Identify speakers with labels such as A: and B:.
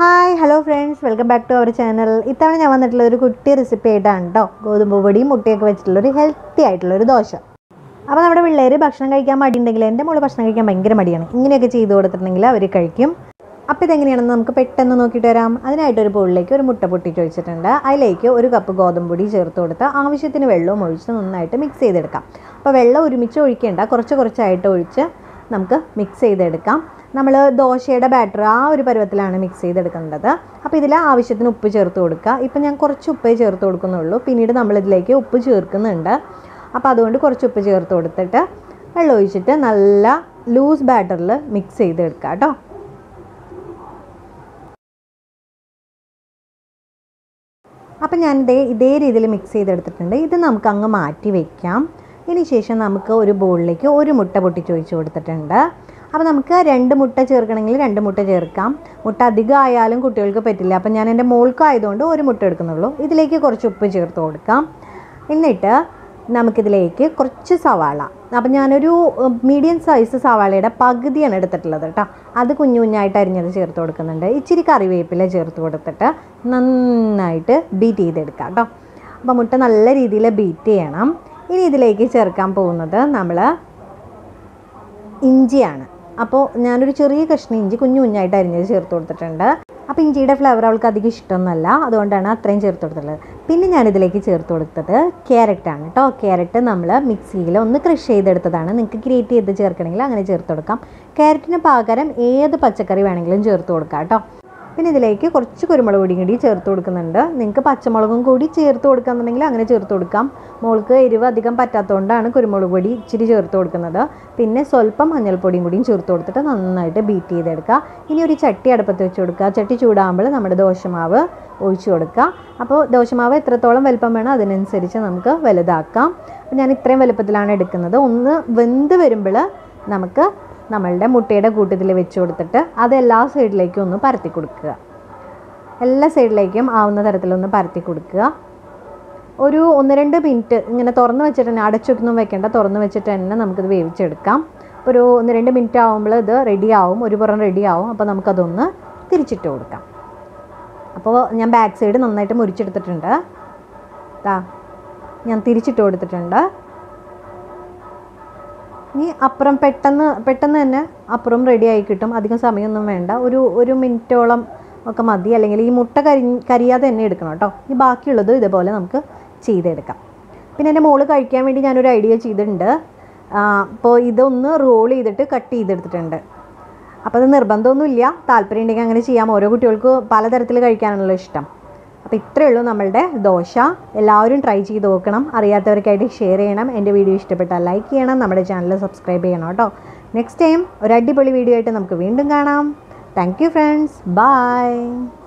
A: hi hello friends welcome back to our channel ഇത്തവണ ഞാൻ വന്നിട്ടുള്ള ഒരു കുട്ടി റെസിപ്പി ആയിട്ടാണ് കേട്ടോ ഗോതമ്പ് പൊടിയും മുട്ടയൊക്കെ വെച്ചിട്ടുള്ള ഒരു ഹെൽത്തി ആയിട്ടുള്ള ഒരു ദോശ അപ്പോൾ നമ്മുടെ പിള്ളേർ ഭക്ഷണം കഴിക്കാൻ മടിയുണ്ടെങ്കിൽ എൻ്റെ മോള് ഭക്ഷണം കഴിക്കാൻ ഭയങ്കര മടിയാണ് ഇങ്ങനെയൊക്കെ ചെയ്ത് കൊടുത്തിട്ടുണ്ടെങ്കിൽ അവർ കഴിക്കും അപ്പോൾ ഇതെങ്ങനെയാണെന്ന് നമുക്ക് പെട്ടെന്ന് നോക്കിയിട്ട് വരാം അതിനായിട്ട് ഒരു ബോളിലേക്ക് ഒരു മുട്ട പൊട്ടിച്ച് വെച്ചിട്ടുണ്ട് അതിലേക്ക് ഒരു കപ്പ് ഗോതമ്പ് പൊടി ചേർത്ത് കൊടുത്ത് ആവശ്യത്തിന് വെള്ളവും ഒഴിച്ച് നന്നായിട്ട് മിക്സ് ചെയ്തെടുക്കാം അപ്പോൾ വെള്ളം ഒരുമിച്ച് ഒഴിക്കേണ്ട കുറച്ച് കുറച്ചായിട്ട് ഒഴിച്ച് നമുക്ക് മിക്സ് ചെയ്തെടുക്കാം നമ്മൾ ദോശയുടെ ബാറ്റർ ആ ഒരു പരുവത്തിലാണ് മിക്സ് ചെയ്തെടുക്കേണ്ടത് അപ്പോൾ ഇതിൽ ആവശ്യത്തിന് ഉപ്പ് ചേർത്ത് കൊടുക്കുക ഇപ്പം ഞാൻ കുറച്ച് ഉപ്പേ ചേർത്ത് കൊടുക്കുന്നുള്ളൂ പിന്നീട് നമ്മളിതിലേക്ക് ഉപ്പ് ചേർക്കുന്നുണ്ട് അപ്പോൾ അതുകൊണ്ട് കുറച്ച് ഉപ്പ് ചേർത്ത് കൊടുത്തിട്ട് വെള്ളം ഒഴിച്ചിട്ട് നല്ല ലൂസ് ബാറ്ററിൽ മിക്സ് ചെയ്തെടുക്കുക കേട്ടോ അപ്പം ഞാൻ ഇതേ ഇതേ രീതിയിൽ മിക്സ് ചെയ്തെടുത്തിട്ടുണ്ട് ഇത് നമുക്ക് അങ്ങ് മാറ്റി വയ്ക്കാം ഇതിന് ശേഷം നമുക്ക് ഒരു ബോളിലേക്ക് ഒരു മുട്ട പൊട്ടിച്ച് ഒഴിച്ച് കൊടുത്തിട്ടുണ്ട് അപ്പോൾ നമുക്ക് രണ്ട് മുട്ട ചേർക്കണമെങ്കിൽ രണ്ട് മുട്ട ചേർക്കാം മുട്ട അധികം ആയാലും കുട്ടികൾക്ക് പറ്റില്ല അപ്പം ഞാൻ എൻ്റെ മോൾക്കായതുകൊണ്ട് ഒരു മുട്ട എടുക്കുന്നുള്ളൂ ഇതിലേക്ക് കുറച്ച് ഉപ്പ് ചേർത്ത് കൊടുക്കാം എന്നിട്ട് നമുക്കിതിലേക്ക് കുറച്ച് സവാള അപ്പം ഞാനൊരു മീഡിയം സൈസ് സവാളയുടെ പകുതിയാണ് എടുത്തിട്ടുള്ളത് കേട്ടോ അത് കുഞ്ഞു കുഞ്ഞായിട്ട് അരിഞ്ഞത് ചേർത്ത് കൊടുക്കുന്നുണ്ട് ഇച്ചിരി കറിവേപ്പില ചേർത്ത് കൊടുത്തിട്ട് നന്നായിട്ട് ബീറ്റ് ചെയ്തെടുക്കാം കേട്ടോ അപ്പോൾ മുട്ട നല്ല രീതിയിൽ ബീറ്റ് ചെയ്യണം ഇനി ഇതിലേക്ക് ചേർക്കാൻ പോകുന്നത് നമ്മൾ ഇഞ്ചിയാണ് അപ്പോൾ ഞാനൊരു ചെറിയ കഷ്ണം ഇഞ്ചി കുഞ്ഞു കുഞ്ഞായിട്ട് അരിഞ്ഞത് ചേർത്ത് കൊടുത്തിട്ടുണ്ട് അപ്പോൾ ഇഞ്ചിയുടെ ഫ്ലേവർ അവൾക്ക് അധികം ഇഷ്ടമൊന്നുമല്ല അതുകൊണ്ടാണ് അത്രയും ചേർത്ത് കൊടുത്തിട്ടുള്ളത് പിന്നെ ഞാനിതിലേക്ക് ചേർത്ത് കൊടുത്തത് ക്യാരറ്റാണ് കേട്ടോ ക്യാരറ്റ് നമ്മൾ മിക്സിയിൽ ഒന്ന് ക്രഷ് ചെയ്തെടുത്തതാണ് നിങ്ങൾക്ക് ഗ്രേറ്റ് ചെയ്ത് ചേർക്കണമെങ്കിൽ അങ്ങനെ ചേർത്ത് കൊടുക്കാം ക്യാരറ്റിന് പകരം ഏത് പച്ചക്കറി വേണമെങ്കിലും ചേർത്ത് കൊടുക്കാം കേട്ടോ പിന്നെ ഇതിലേക്ക് കുറച്ച് കുരുമുളക് പൊടിയും കൂടി ചേർത്ത് കൊടുക്കുന്നുണ്ട് നിങ്ങൾക്ക് പച്ചമുളകും കൂടി ചേർത്ത് കൊടുക്കാന്നുണ്ടെങ്കിൽ അങ്ങനെ ചേർത്ത് കൊടുക്കാം മോൾക്ക് എരിവ് അധികം പറ്റാത്തതുകൊണ്ടാണ് കുരുമുളക് പൊടി ഇച്ചിരി ചേർത്ത് കൊടുക്കുന്നത് പിന്നെ സ്വല്പം മഞ്ഞൾപ്പൊടിയും കൂടിയും ചേർത്ത് കൊടുത്തിട്ട് നന്നായിട്ട് ബീറ്റ് ചെയ്തെടുക്കുക ഇനി ഒരു ചട്ടി അടുപ്പത്ത് വെച്ച് കൊടുക്കുക ചട്ടി ചൂടാകുമ്പോൾ നമ്മുടെ ദോശമാവ് ഒഴിച്ചു കൊടുക്കുക അപ്പോൾ ദോശമാവ് എത്രത്തോളം വലുപ്പം വേണം അതിനനുസരിച്ച് നമുക്ക് വലുതാക്കാം അപ്പോൾ ഞാൻ ഇത്രയും വലുപ്പത്തിലാണ് എടുക്കുന്നത് ഒന്ന് വെന്ത് വരുമ്പോൾ നമുക്ക് നമ്മളുടെ മുട്ടയുടെ കൂട്ടത്തിൽ വെച്ച് കൊടുത്തിട്ട് അത് എല്ലാ സൈഡിലേക്കും ഒന്ന് പരത്തി കൊടുക്കുക എല്ലാ സൈഡിലേക്കും ആവുന്ന തരത്തിലൊന്ന് പരത്തി കൊടുക്കുക ഒരു ഒന്ന് രണ്ട് മിനിറ്റ് ഇങ്ങനെ തുറന്ന് വെച്ചിട്ട് തന്നെ അടച്ചൊന്നും വെക്കേണ്ട തുറന്ന് വെച്ചിട്ട് തന്നെ നമുക്കിത് വേവിച്ചെടുക്കാം അപ്പോൾ ഒരു ഒന്ന് രണ്ട് മിനിറ്റ് ആകുമ്പോൾ ഇത് റെഡി ആവും ഒരു പുറം റെഡി ആവും അപ്പോൾ നമുക്കതൊന്ന് തിരിച്ചിട്ട് കൊടുക്കാം അപ്പോൾ ഞാൻ ബാക്ക് സൈഡ് നന്നായിട്ട് മുരിച്ചെടുത്തിട്ടുണ്ട് ദാ ഞാൻ തിരിച്ചിട്ട് കൊടുത്തിട്ടുണ്ട് ഇനി അപ്പുറം പെട്ടെന്ന് പെട്ടെന്ന് തന്നെ അപ്പുറം റെഡി ആയി കിട്ടും അധികം സമയമൊന്നും വേണ്ട ഒരു ഒരു മിനിറ്റോളം ഒക്കെ മതി അല്ലെങ്കിൽ ഈ മുട്ട കരി കരിയാതെ തന്നെ എടുക്കണം കേട്ടോ ഈ ബാക്കിയുള്ളത് ഇതേപോലെ നമുക്ക് ചെയ്തെടുക്കാം പിന്നെ എൻ്റെ മോള് കഴിക്കാൻ വേണ്ടി ഞാനൊരു ഐഡിയ ചെയ്തിട്ടുണ്ട് അപ്പോൾ ഇതൊന്ന് റോൾ ചെയ്തിട്ട് കട്ട് ചെയ്തെടുത്തിട്ടുണ്ട് അപ്പോൾ അത് നിർബന്ധമൊന്നുമില്ല താല്പര്യം ഉണ്ടെങ്കിൽ അങ്ങനെ ചെയ്യാം ഓരോ കുട്ടികൾക്ക് പലതരത്തിൽ കഴിക്കാനാണല്ലോ ഇഷ്ടം അപ്പോൾ ഇത്രയേ ഉള്ളൂ നമ്മളുടെ ദോശ എല്ലാവരും ട്രൈ ചെയ്ത് നോക്കണം അറിയാത്തവർക്കായിട്ട് ഷെയർ ചെയ്യണം എൻ്റെ വീഡിയോ ഇഷ്ടപ്പെട്ടാൽ ലൈക്ക് ചെയ്യണം നമ്മുടെ ചാനൽ സബ്സ്ക്രൈബ് ചെയ്യണം കേട്ടോ നെക്സ്റ്റ് ടൈം ഒരു അടിപൊളി വീഡിയോ ആയിട്ട് നമുക്ക് വീണ്ടും കാണാം താങ്ക് യു ഫ്രണ്ട്സ് ബൈ